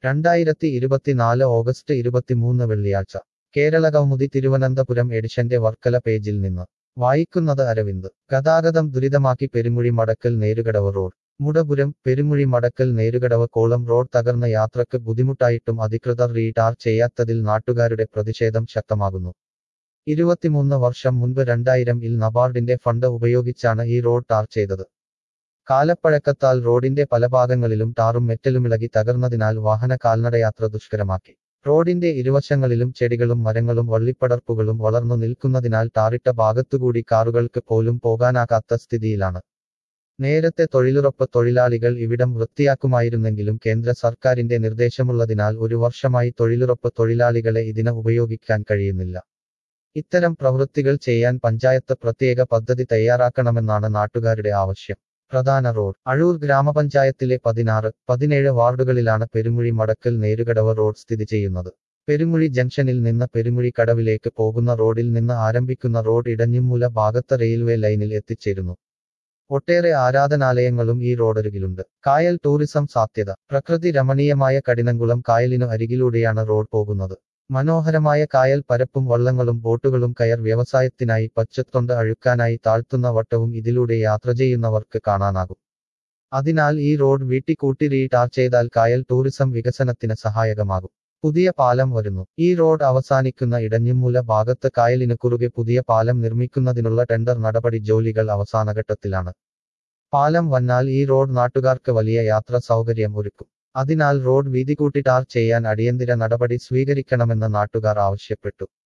രണ്ടായിരത്തി ഇരുപത്തിനാല് ഓഗസ്റ്റ് ഇരുപത്തിമൂന്ന് വെള്ളിയാഴ്ച കേരള കൗമുദി തിരുവനന്തപുരം എഡിഷന്റെ വർക്കല പേജിൽ നിന്ന് വായിക്കുന്നത് അരവിന്ദ് ഗതാഗതം ദുരിതമാക്കി പെരുമുഴി മടക്കൽ നേരുകടവ് റോഡ് മുടപുരം പെരുമുഴി മടക്കൽ നേരുകടവ് കോളം റോഡ് തകർന്ന യാത്രക്ക് ബുദ്ധിമുട്ടായിട്ടും അധികൃതർ റീടാർ ചെയ്യാത്തതിൽ നാട്ടുകാരുടെ പ്രതിഷേധം ശക്തമാകുന്നു ഇരുപത്തിമൂന്ന് വർഷം മുൻപ് രണ്ടായിരം ഇൽ നബാർഡിന്റെ ഫണ്ട് ഉപയോഗിച്ചാണ് ഈ റോഡ് ടാർ ചെയ്തത് കാലപ്പഴക്കത്താൽ റോഡിന്റെ പല ഭാഗങ്ങളിലും ടാറും മെറ്റലുമിളകി തകർന്നതിനാൽ വാഹന കാൽനടയാത്ര ദുഷ്കരമാക്കി റോഡിന്റെ ഇരുവശങ്ങളിലും ചെടികളും മരങ്ങളും വള്ളിപ്പടർപ്പുകളും വളർന്നു നിൽക്കുന്നതിനാൽ ടാറിട്ട ഭാഗത്തുകൂടി കാറുകൾക്ക് പോലും പോകാനാകാത്ത സ്ഥിതിയിലാണ് നേരത്തെ തൊഴിലുറപ്പ് തൊഴിലാളികൾ ഇവിടം വൃത്തിയാക്കുമായിരുന്നെങ്കിലും കേന്ദ്ര സർക്കാരിന്റെ നിർദ്ദേശമുള്ളതിനാൽ ഒരു വർഷമായി തൊഴിലുറപ്പ് തൊഴിലാളികളെ ഇതിന് ഉപയോഗിക്കാൻ കഴിയുന്നില്ല ഇത്തരം പ്രവൃത്തികൾ ചെയ്യാൻ പഞ്ചായത്ത് പ്രത്യേക പദ്ധതി തയ്യാറാക്കണമെന്നാണ് നാട്ടുകാരുടെ ആവശ്യം പ്രധാന റോഡ് അഴൂർ ഗ്രാമപഞ്ചായത്തിലെ പതിനാറ് പതിനേഴ് വാർഡുകളിലാണ് പെരുമുഴി മടക്കൽ നേരുകടവ് റോഡ് സ്ഥിതി ചെയ്യുന്നത് പെരുമുഴി ജംഗ്ഷനിൽ നിന്ന് പെരുമുഴി കടവിലേക്ക് പോകുന്ന റോഡിൽ നിന്ന് ആരംഭിക്കുന്ന റോഡ് ഇടഞ്ഞിമൂല ഭാഗത്ത് റെയിൽവേ ലൈനിൽ എത്തിച്ചേരുന്നു ഒട്ടേറെ ആരാധനാലയങ്ങളും ഈ റോഡരികിലുണ്ട് കായൽ ടൂറിസം സാധ്യത പ്രകൃതി രമണീയമായ കഠിനംകുളം കായലിനു അരികിലൂടെയാണ് റോഡ് പോകുന്നത് മനോഹരമായ കായൽ പരപ്പും വള്ളങ്ങളും ബോട്ടുകളും കയർ വ്യവസായത്തിനായി പച്ചത്തൊണ്ട് അഴുക്കാനായി താഴ്ത്തുന്ന വട്ടവും ഇതിലൂടെ യാത്ര ചെയ്യുന്നവർക്ക് കാണാനാകും അതിനാൽ ഈ റോഡ് വീട്ടിക്കൂട്ടി റീടാർ ചെയ്താൽ കായൽ ടൂറിസം വികസനത്തിന് സഹായകമാകും പുതിയ പാലം വരുന്നു ഈ റോഡ് അവസാനിക്കുന്ന ഇടഞ്ഞിമൂല ഭാഗത്ത് കായലിന് കുറുകെ പുതിയ പാലം നിർമ്മിക്കുന്നതിനുള്ള ടെൻഡർ നടപടി ജോലികൾ അവസാനഘട്ടത്തിലാണ് പാലം വന്നാൽ ഈ റോഡ് നാട്ടുകാർക്ക് വലിയ യാത്രാ സൗകര്യം ഒരുക്കും അതിനാൽ റോഡ് വീതികൂട്ടി ടാർ ചെയ്യാൻ അടിയന്തര നടപടി സ്വീകരിക്കണമെന്ന് നാട്ടുകാർ ആവശ്യപ്പെട്ടു